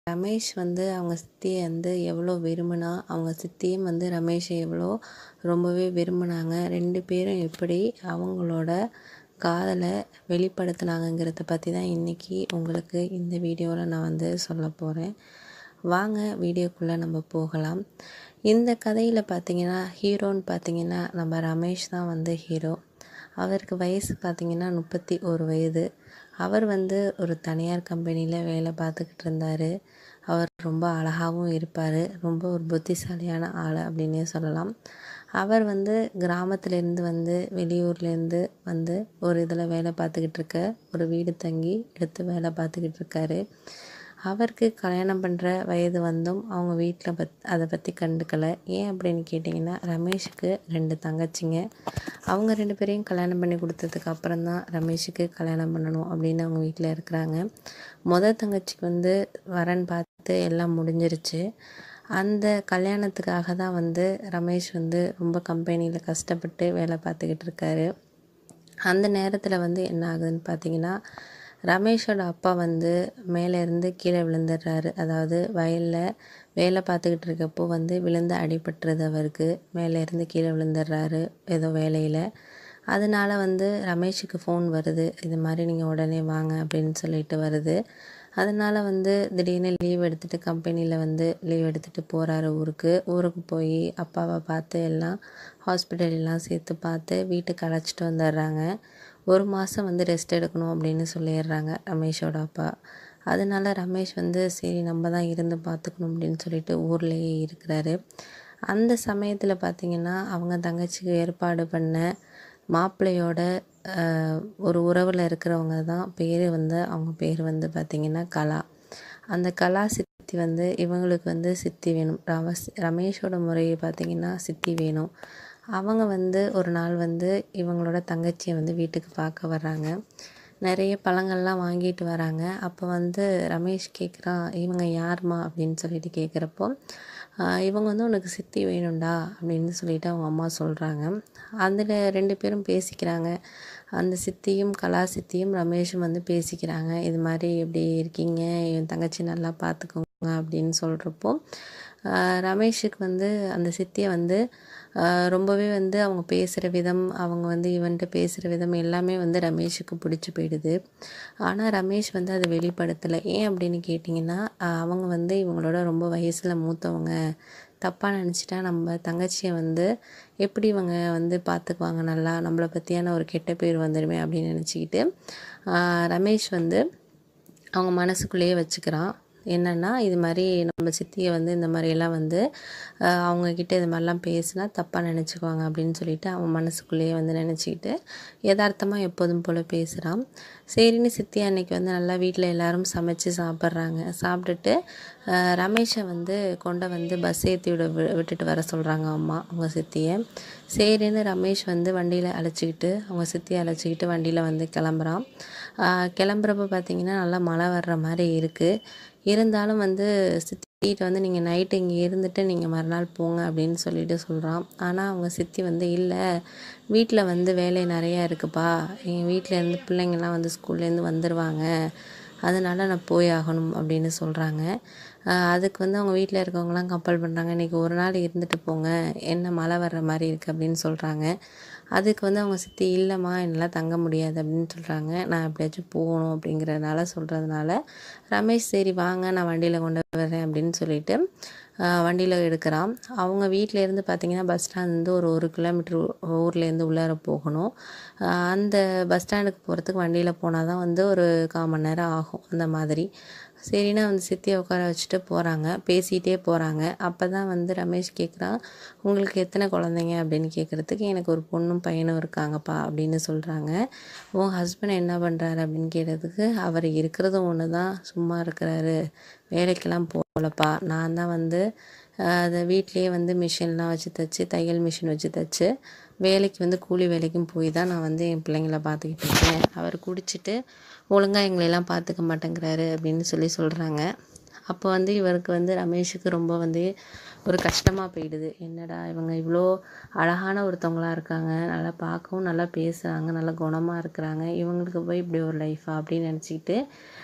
ரமேஷ் வந்து அவங்க சித்தியை வந்து எவ்வளோ விரும்பினா அவங்க சித்தியும் வந்து ரமேஷை எவ்வளோ ரொம்பவே விரும்பினாங்க ரெண்டு பேரும் எப்படி அவங்களோட காதலை வெளிப்படுத்தினாங்கங்கிறத பற்றி தான் இன்றைக்கி உங்களுக்கு இந்த வீடியோவில் நான் வந்து சொல்ல போகிறேன் வாங்க வீடியோக்குள்ளே நம்ம போகலாம் இந்த கதையில் பார்த்தீங்கன்னா ஹீரோன்னு பார்த்தீங்கன்னா நம்ம ரமேஷ் தான் வந்து ஹீரோ அவருக்கு வயசு பார்த்திங்கன்னா முப்பத்தி ஒரு வயது அவர் வந்து ஒரு தனியார் கம்பெனியில் வேலை பார்த்துக்கிட்டு இருந்தார் அவர் ரொம்ப அழகாகவும் இருப்பார் ரொம்ப ஒரு புத்திசாலியான ஆள் அப்படின்னே சொல்லலாம் அவர் வந்து கிராமத்துலேருந்து வந்து வெளியூர்லேருந்து வந்து ஒரு இதில் வேலை பார்த்துக்கிட்டு இருக்க ஒரு வீடு தங்கி எடுத்து வேலை பார்த்துக்கிட்டு இருக்காரு அவருக்கு கல்யாணம் பண்ணுற வயது வந்தும் அவங்க வீட்டில் பத் அதை பற்றி கண்டுக்கலை ஏன் அப்படின்னு கேட்டிங்கன்னா ரமேஷுக்கு ரெண்டு தங்கச்சிங்க அவங்க ரெண்டு பேரையும் கல்யாணம் பண்ணி கொடுத்ததுக்கு அப்புறம் தான் ரமேஷுக்கு கல்யாணம் பண்ணணும் அப்படின்னு அவங்க வீட்டில் இருக்கிறாங்க மொதல் தங்கச்சிக்கு வந்து வரன் பார்த்து எல்லாம் முடிஞ்சிருச்சு அந்த கல்யாணத்துக்காக தான் வந்து ரமேஷ் வந்து ரொம்ப கம்பெனியில் கஷ்டப்பட்டு வேலை பார்த்துக்கிட்டு இருக்காரு அந்த நேரத்தில் வந்து என்ன ஆகுதுன்னு பார்த்தீங்கன்னா ரமேஷோட அப்பா வந்து மேலேருந்து கீழே விழுந்துடுறாரு அதாவது வயலில் வேலை பார்த்துக்கிட்டு இருக்கப்போ வந்து விழுந்து அடிபட்டுறது அவருக்கு மேலேருந்து கீழே விழுந்துடுறாரு ஏதோ வேலையில் அதனால வந்து ரமேஷுக்கு ஃபோன் வருது இது மாதிரி நீங்கள் உடனே வாங்க அப்படின்னு சொல்லிட்டு வருது அதனால் வந்து திடீர்னு லீவ் எடுத்துகிட்டு கம்பெனியில் வந்து லீவ் எடுத்துகிட்டு போகிறாரு ஊருக்கு ஊருக்கு போய் அப்பாவை பார்த்து எல்லாம் ஹாஸ்பிட்டல் எல்லாம் சேர்த்து பார்த்து வீட்டுக்கு அழைச்சிட்டு வந்துடுறாங்க ஒரு மாதம் வந்து ரெஸ்ட் எடுக்கணும் அப்படின்னு சொல்லிடுறாங்க ரமேஷோட அப்பா அதனால ரமேஷ் வந்து சரி நம்ம தான் இருந்து பார்த்துக்கணும் அப்படின்னு சொல்லிட்டு ஊர்லேயே இருக்கிறாரு அந்த சமயத்தில் பார்த்திங்கன்னா அவங்க தங்கச்சிக்கு ஏற்பாடு பண்ண மாப்பிள்ளையோட ஒரு உறவில் இருக்கிறவங்க தான் பேர் வந்து அவங்க பேர் வந்து பார்த்திங்கன்னா கலா அந்த கலா சித்தி வந்து இவங்களுக்கு வந்து சித்தி வேணும் ரமஸ் ரமேஷோட முறையை பார்த்திங்கன்னா சித்தி வேணும் அவங்க வந்து ஒரு நாள் வந்து இவங்களோட தங்கச்சியை வந்து வீட்டுக்கு பார்க்க வர்றாங்க நிறைய பழங்கள்லாம் வாங்கிட்டு வராங்க அப்போ வந்து ரமேஷ் கேட்குறான் இவங்க யாருமா அப்படின்னு சொல்லிட்டு கேட்குறப்போ இவங்க வந்து உனக்கு சித்தி வேணும்டா அப்படின்னு சொல்லிட்டு அவங்க அம்மா சொல்கிறாங்க அதில் ரெண்டு பேரும் பேசிக்கிறாங்க அந்த சித்தியும் கலா சித்தியும் ரமேஷும் வந்து பேசிக்கிறாங்க இது மாதிரி எப்படி இருக்கீங்க என் தங்கச்சி நல்லா பார்த்துக்கோங்க அப்படின்னு சொல்கிறப்போ ரமேஷுக்கு வந்து அந்த சித்தியை வந்து ரொம்பவே வந்து அவங்க பேசுகிற விதம் அவங்க வந்து இவன்ட்டு பேசுகிற விதம் எல்லாமே வந்து ரமேஷுக்கு பிடிச்சி போயிடுது ஆனால் ரமேஷ் வந்து அதை வெளிப்படுத்தலை ஏன் அப்படின்னு கேட்டிங்கன்னா அவங்க வந்து இவங்களோட ரொம்ப வயசில் மூத்தவங்க தப்பாக நினச்சிட்டா நம்ம தங்கச்சியை வந்து எப்படி இவங்க வந்து பார்த்துக்குவாங்க நல்லா நம்மளை பற்றியான ஒரு கெட்ட பேர் வந்துடுமே அப்படின்னு நினச்சிக்கிட்டு ரமேஷ் வந்து அவங்க மனசுக்குள்ளேயே வச்சுக்கிறான் என்னென்னா இது மாதிரி நம்ம சித்தியை வந்து இந்த மாதிரியெல்லாம் வந்து அவங்கக்கிட்ட இது மாதிரிலாம் பேசினா தப்பாக நினச்சிக்குவாங்க அப்படின்னு சொல்லிட்டு அவன் மனசுக்குள்ளேயே வந்து நினச்சிக்கிட்டு யதார்த்தமாக எப்போதும் போல் பேசுகிறான் சரின்னு சித்தி அன்னைக்கு வந்து நல்லா வீட்டில் எல்லோரும் சமைச்சு சாப்பிட்றாங்க சாப்பிட்டுட்டு ரமேஷை வந்து கொண்ட வந்து பஸ் ஏற்றி விட விட்டுட்டு வர சொல்கிறாங்க அம்மா அவங்க சித்தியை சரின்னு ரமேஷ் வந்து வண்டியில் அழைச்சிக்கிட்டு அவங்க சித்தியை அழைச்சிக்கிட்டு வண்டியில் வந்து கிளம்புறான் கிளம்புறப்ப பார்த்திங்கன்னா நல்லா மழை வர்ற மாதிரி இருக்குது இருந்தாலும் வந்து சித்திகிட்ட வந்து நீங்கள் நைட்டு இங்கே இருந்துட்டு நீங்கள் மறுநாள் போங்க அப்படின்னு சொல்லிட்டு சொல்கிறான் ஆனால் அவங்க சித்தி வந்து இல்லை வீட்டில் வந்து வேலை நிறையா இருக்குப்பா எங்கள் வீட்டிலேருந்து பிள்ளைங்கள்லாம் வந்து ஸ்கூல்லேருந்து வந்துடுவாங்க அதனால் நான் போய் ஆகணும் அப்படின்னு சொல்கிறாங்க அதுக்கு வந்து அவங்க வீட்டில் இருக்கவங்களாம் கம்பல் பண்ணுறாங்க இன்றைக்கி ஒரு நாள் இருந்துட்டு போங்க என்ன மழை வர்ற மாதிரி இருக்குது அப்படின்னு சொல்கிறாங்க அதுக்கு வந்து அவங்க சித்தி இல்லைம்மா என்னால் தங்க முடியாது அப்படின்னு சொல்கிறாங்க நான் எப்படியாச்சும் போகணும் அப்படிங்கிறதுனால சொல்கிறதுனால ரமேஷ் சரி வாங்க நான் வண்டியில் கொண்டு வரேன் அப்படின்னு சொல்லிட்டு வண்டியில் எடுக்கிறான் அவங்க வீட்டிலேருந்து பார்த்திங்கன்னா பஸ் ஸ்டாண்ட் வந்து ஒரு ஒரு கிலோமீட்ரு ஊர்லேருந்து உள்ளார போகணும் அந்த பஸ் ஸ்டாண்டுக்கு போகிறதுக்கு வண்டியில் போனால் தான் வந்து ஒரு கால் மணி நேரம் ஆகும் அந்த மாதிரி சரின்னு வந்து சித்தியை உட்கார வச்சுட்டு போகிறாங்க பேசிகிட்டே போகிறாங்க அப்போ தான் வந்து ரமேஷ் கேட்குறான் உங்களுக்கு எத்தனை குழந்தைங்க அப்படின்னு கேட்குறதுக்கு எனக்கு ஒரு பொண்ணும் பையனும் இருக்காங்கப்பா அப்படின்னு சொல்கிறாங்க உன் ஹஸ்பண்ட் என்ன பண்ணுறாரு அப்படின்னு கேட்டதுக்கு அவர் இருக்கிறதும் ஒன்று தான் சும்மா இருக்கிறாரு வேலைக்கெல்லாம் போகலப்பா நான் தான் வந்து அதை வீட்லேயே வந்து மிஷின்லாம் வச்சு தைச்சி தையல் மிஷின் வச்சு தைச்சி வேலைக்கு வந்து கூலி வேலைக்கும் போய் தான் நான் வந்து என் பிள்ளைங்கள பார்த்துக்கிட்டு இருக்கேன் அவர் குடிச்சிட்டு ஒழுங்காக எங்களையெல்லாம் பார்த்துக்க மாட்டேங்கிறாரு அப்படின்னு சொல்லி சொல்கிறாங்க அப்போ வந்து இவருக்கு வந்து ரமேஷுக்கு ரொம்ப வந்து ஒரு கஷ்டமாக போயிடுது என்னடா இவங்க இவ்வளோ அழகான ஒருத்தவங்களா இருக்காங்க நல்லா பார்க்கவும் நல்லா பேசுகிறாங்க நல்லா குணமாக இருக்கிறாங்க இவங்களுக்கு போய் இப்படி ஒரு லைஃபா அப்படின்னு நினச்சிக்கிட்டு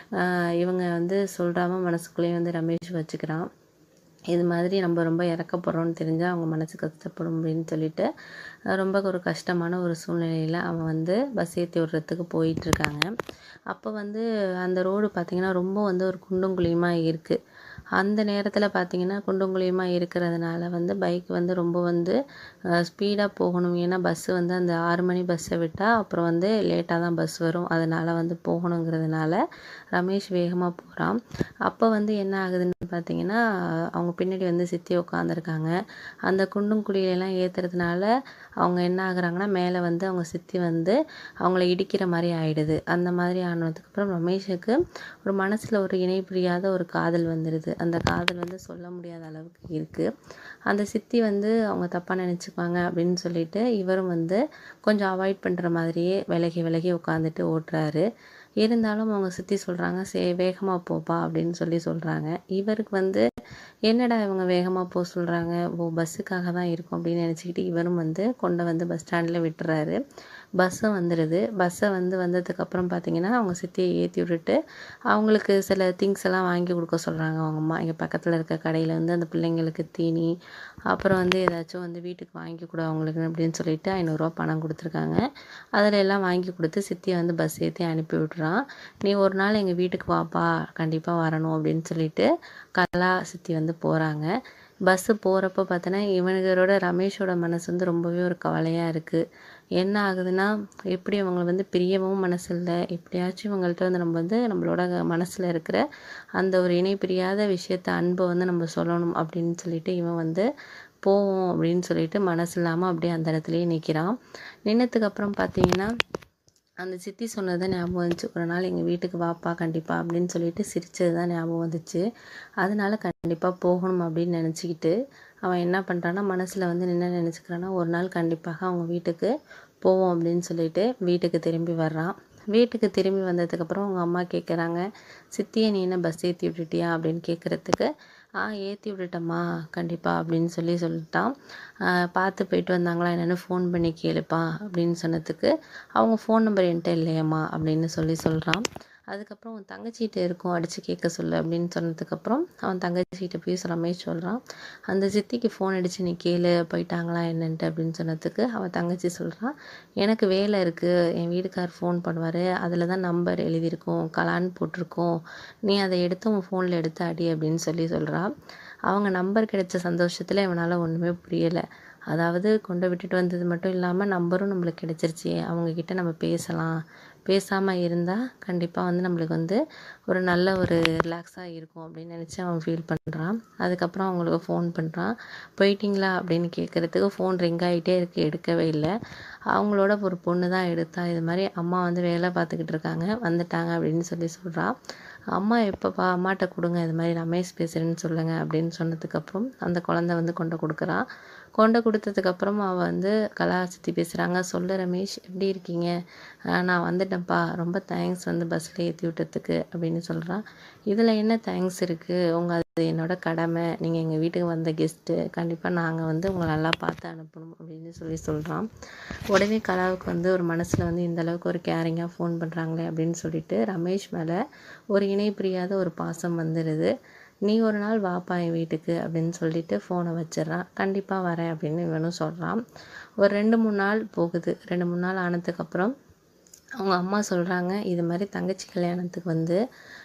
இவங்க வந்து சொல்கிறாம மனசுக்குள்ளேயே வந்து ரமேஷ் வச்சுக்கிறான் இது மாதிரி நம்ம ரொம்ப இறக்கப்படுறோன்னு தெரிஞ்சால் அவங்க மனசு கஷ்டப்படும் அப்படின்னு சொல்லிட்டு ரொம்ப ஒரு கஷ்டமான ஒரு சூழ்நிலையில் அவன் வந்து பஸ் ஏற்றி விடுறதுக்கு போயிட்டுருக்காங்க அப்போ வந்து அந்த ரோடு பார்த்திங்கன்னா ரொம்ப வந்து ஒரு குண்டும் குழியுமாக இருக்குது அந்த நேரத்தில் பார்த்திங்கன்னா குண்டும் குழியுமாக இருக்கிறதுனால வந்து பைக் வந்து ரொம்ப வந்து ஸ்பீடாக போகணும் ஏன்னா பஸ்ஸு வந்து அந்த ஆறு மணி பஸ்ஸை விட்டால் அப்புறம் வந்து லேட்டாக தான் பஸ் வரும் அதனால் வந்து போகணுங்கிறதுனால ரமேஷ் வேகமாக போகிறான் அப்போ வந்து என்ன ஆகுதுன்னு பார்த்தீங்கன்னா அவங்க பின்னாடி வந்து சித்தி உட்காந்துருக்காங்க அந்த குண்டும் குழியிலலாம் ஏற்றுறதுனால அவங்க என்ன ஆகுறாங்கன்னா மேலே வந்து அவங்க சித்தி வந்து அவங்கள இடிக்கிற மாதிரி ஆயிடுது அந்த மாதிரி ஆனதுக்கப்புறம் ரமேஷுக்கு ஒரு மனசில் ஒரு இணை புரியாத ஒரு காதல் வந்துடுது அந்த காதல் வந்து சொல்ல முடியாத அளவுக்கு இருக்குது அந்த சித்தி வந்து அவங்க தப்பாக நினச்சிக்குவாங்க அப்படின்னு சொல்லிட்டு இவரும் வந்து கொஞ்சம் அவாய்ட் பண்ணுற மாதிரியே விலகி விலகி உட்காந்துட்டு ஓட்டுறாரு இருந்தாலும் அவங்க சித்தி சொல்கிறாங்க சே வேகமாக போப்பா அப்படின்னு சொல்லி சொல்கிறாங்க இவருக்கு வந்து என்னடா இவங்க வேகமாக போக சொல்கிறாங்க ஓ பஸ்ஸுக்காக தான் இருக்கும் அப்படின்னு நினச்சிக்கிட்டு இவரும் வந்து கொண்டை வந்து பஸ் ஸ்டாண்டில் விட்டுறாரு பஸ்ஸும் வந்துடுது பஸ்ஸை வந்து வந்ததுக்கப்புறம் பார்த்தீங்கன்னா அவங்க சித்தியை ஏற்றி விட்டுட்டு அவங்களுக்கு சில திங்ஸ் எல்லாம் வாங்கி கொடுக்க சொல்கிறாங்க அவங்க அம்மா இங்கே பக்கத்தில் இருக்க கடையில் வந்து அந்த பிள்ளைங்களுக்கு தீனி அப்புறம் வந்து ஏதாச்சும் வந்து வீட்டுக்கு வாங்கி கொடு அவங்களுக்கு அப்படின்னு சொல்லிட்டு ஐநூறுரூவா பணம் கொடுத்துருக்காங்க அதில் எல்லாம் வாங்கி கொடுத்து சித்தியை வந்து பஸ் ஏற்றி அனுப்பி விட்றான் நீ ஒரு நாள் எங்கள் வீட்டுக்கு வாப்பா கண்டிப்பாக வரணும் அப்படின்னு சொல்லிட்டு கலா சித்தி வந்து போகிறாங்க பஸ்ஸு போகிறப்ப பார்த்தோன்னா இவனுகளோட ரமேஷோட மனசு வந்து ரொம்பவே ஒரு கவலையாக இருக்குது என்ன ஆகுதுன்னா எப்படி இவங்களை வந்து பிரியவும் மனசு இல்லை எப்படியாச்சும் இவங்கள்ட்ட வந்து நம்ம வந்து நம்மளோட மனசில் இருக்கிற அந்த ஒரு இணை பிரியாத விஷயத்த அன்பை வந்து நம்ம சொல்லணும் அப்படின்னு சொல்லிட்டு இவன் வந்து போவோம் அப்படின்னு சொல்லிட்டு மனசு இல்லாமல் அப்படியே அந்த இடத்துலையே நிற்கிறான் நின்னதுக்கப்புறம் பார்த்தீங்கன்னா அந்த சித்தி சொன்னது தான் ஞாபகம் வந்துச்சு ஒரு நாள் எங்கள் வீட்டுக்கு வாப்பா கண்டிப்பாக அப்படின்னு சொல்லிட்டு சிரித்தது தான் ஞாபகம் வந்துச்சு அதனால கண்டிப்பாக போகணும் அப்படின்னு நினச்சிக்கிட்டு அவன் என்ன பண்ணுறான்னா மனசில் வந்து என்ன நினச்சிக்கிறான்னா ஒரு நாள் கண்டிப்பாக அவங்க வீட்டுக்கு போவோம் அப்படின்னு சொல்லிட்டு வீட்டுக்கு திரும்பி வர்றான் வீட்டுக்கு திரும்பி வந்ததுக்கப்புறம் அவங்க அம்மா கேட்குறாங்க சித்தியை நீ என்ன பஸ் ஏற்றி விட்டுட்டியா அப்படின்னு கேட்குறதுக்கு ஆ ஏற்றி விட்டுட்டம்மா கண்டிப்பாக அப்படின்னு சொல்லி சொல்லிட்டான் பார்த்து போயிட்டு வந்தாங்களா என்னென்னு ஃபோன் பண்ணி கேளுப்பா அப்படின்னு சொன்னதுக்கு அவங்க ஃபோன் நம்பர் என்கிட்ட இல்லையம்மா அப்படின்னு சொல்லி சொல்கிறான் அதுக்கப்புறம் உன் தங்கச்சிகிட்ட இருக்கும் அடித்து கேட்க சொல்லு அப்படின்னு சொன்னதுக்கப்புறம் அவன் தங்கச்சிகிட்ட போய் ரமேஷ் சொல்கிறான் அந்த சித்திக்கு ஃபோன் அடித்து நீ கேளு போயிட்டாங்களா என்னன்ட்டு அப்படின்னு சொன்னதுக்கு அவன் தங்கச்சி சொல்கிறான் எனக்கு வேலை இருக்குது என் வீட்டுக்கார் ஃபோன் பண்ணுவார் அதில் தான் நம்பர் எழுதியிருக்கும் கலான்னு போட்டிருக்கோம் நீ அதை எடுத்து உன் ஃபோனில் எடுத்து அடி அப்படின்னு சொல்லி சொல்கிறான் அவங்க நம்பர் கிடைச்ச சந்தோஷத்தில் இவனால் ஒன்றுமே புரியலை அதாவது கொண்டு விட்டுட்டு வந்தது மட்டும் இல்லாமல் நம்பரும் நம்மளுக்கு கிடச்சிருச்சு அவங்கக்கிட்ட நம்ம பேசலாம் பேசாமல் இருந்தால் கண்டிப்பாக வந்து நம்மளுக்கு வந்து ஒரு நல்ல ஒரு ரிலாக்ஸாக இருக்கும் அப்படின்னு நினச்சி அவன் ஃபீல் பண்ணுறான் அதுக்கப்புறம் அவங்களுக்கு ஃபோன் பண்ணுறான் போயிட்டிங்களா அப்படின்னு கேட்குறதுக்கு ஃபோன் ரிங் ஆகிட்டே இருக்குது எடுக்கவே இல்லை அவங்களோட ஒரு பொண்ணு தான் எடுத்தா இது மாதிரி அம்மா வந்து வேலை பார்த்துக்கிட்டு இருக்காங்க வந்துட்டாங்க அப்படின்னு சொல்லி சொல்கிறான் அம்மா எப்போப்பா அம்மாட்ட கொடுங்க இது மாதிரி ரமேஷ் பேசுகிறேன்னு சொல்லுங்கள் அப்படின்னு சொன்னதுக்கப்புறம் அந்த குழந்த வந்து கொண்டு கொடுக்குறான் கொண்டு கொடுத்ததுக்கப்புறம் அவள் வந்து கலா சித்தி பேசுகிறாங்க சொல்லு ரமேஷ் எப்படி இருக்கீங்க நான் வந்துட்டேன்ப்பா ரொம்ப தேங்க்ஸ் வந்து பஸ்ஸில் ஏற்றி விட்டதுக்கு அப்படின்னு சொல்கிறான் இதில் என்ன தேங்க்ஸ் இருக்குது உங்கள் அது என்னோட கடமை நீங்கள் எங்கள் வீட்டுக்கு வந்த கெஸ்ட்டு கண்டிப்பாக நாங்கள் வந்து உங்களை நல்லா பார்த்து அனுப்பணும் அப்படின்னு சொல்லி சொல்கிறான் உடனே கலாவுக்கு வந்து ஒரு மனசில் வந்து இந்த அளவுக்கு ஒரு கேரிங்காக ஃபோன் பண்ணுறாங்களே அப்படின்னு சொல்லிட்டு ரமேஷ் மேலே ஒரு இணை புரியாத ஒரு பாசம் வந்துடுது நீ ஒரு நாள் வாப்பா என் வீட்டுக்கு அப்படின்னு சொல்லிட்டு ஃபோனை வச்சிடுறான் கண்டிப்பாக வரேன் அப்படின்னு இவனும் சொல்கிறான் ஒரு ரெண்டு மூணு நாள் போகுது ரெண்டு மூணு நாள் ஆனதுக்கப்புறம் அவங்க அம்மா சொல்கிறாங்க இது மாதிரி தங்கச்சி கல்யாணத்துக்கு வந்து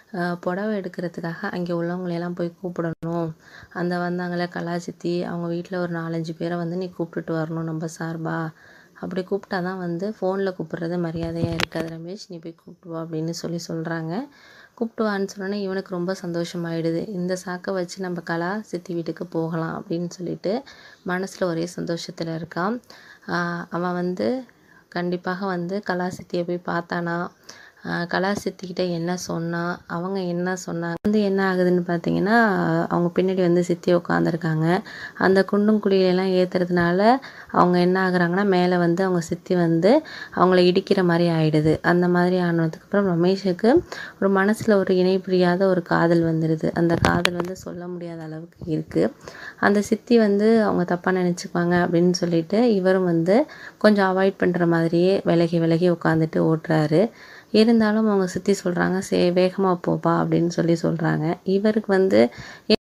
புடவை எடுக்கிறதுக்காக அங்கே உள்ளவங்களையெல்லாம் போய் கூப்பிடணும் அந்த வந்தாங்களே கலாச்சித்தி அவங்க வீட்டில் ஒரு நாலஞ்சு பேரை வந்து நீ கூப்பிட்டுட்டு வரணும் நம்ம சார்பா அப்படி கூப்பிட்டா தான் வந்து ஃபோனில் கூப்பிட்றது மரியாதையாக இருக்காது ரமேஷ் நீ போய் கூப்பிட்டு வா அப்படின்னு சொல்லி சொல்கிறாங்க கூப்பிட்டு வான்னு சொன்னோன்னே இவனுக்கு ரொம்ப சந்தோஷமாயிடுது இந்த சாக்கை வச்சு நம்ம கலா சித்தி வீட்டுக்கு போகலாம் அப்படின்னு சொல்லிட்டு மனசில் ஒரே சந்தோஷத்தில் இருக்கான் அவன் வந்து கண்டிப்பாக வந்து கலா சித்தியை போய் பார்த்தானா ஆஹ் கலா சித்திக்கிட்ட என்ன சொன்னா அவங்க என்ன சொன்னாங்க வந்து என்ன ஆகுதுன்னு பார்த்தீங்கன்னா அவங்க பின்னாடி வந்து சித்தி உட்காந்துருக்காங்க அந்த குண்டும் குழியெல்லாம் ஏற்றுறதுனால அவங்க என்ன ஆகுறாங்கன்னா மேலே வந்து அவங்க சித்தி வந்து அவங்கள இடிக்கிற மாதிரி ஆயிடுது அந்த மாதிரி ஆனதுக்கப்புறம் ரமேஷுக்கு ஒரு மனசில் ஒரு இணை புரியாத ஒரு காதல் வந்துடுது அந்த காதல் வந்து சொல்ல முடியாத அளவுக்கு இருக்குது அந்த சித்தி வந்து அவங்க தப்பாக நினச்சிக்குவாங்க அப்படின்னு சொல்லிட்டு இவரும் வந்து கொஞ்சம் அவாய்ட் பண்ணுற மாதிரியே விலகி விலகி உட்காந்துட்டு ஓட்டுறாரு இருந்தாலும் அவங்க சித்தி சொல்கிறாங்க சே வேகமாக போப்பா அப்படின்னு சொல்லி சொல்கிறாங்க இவருக்கு வந்து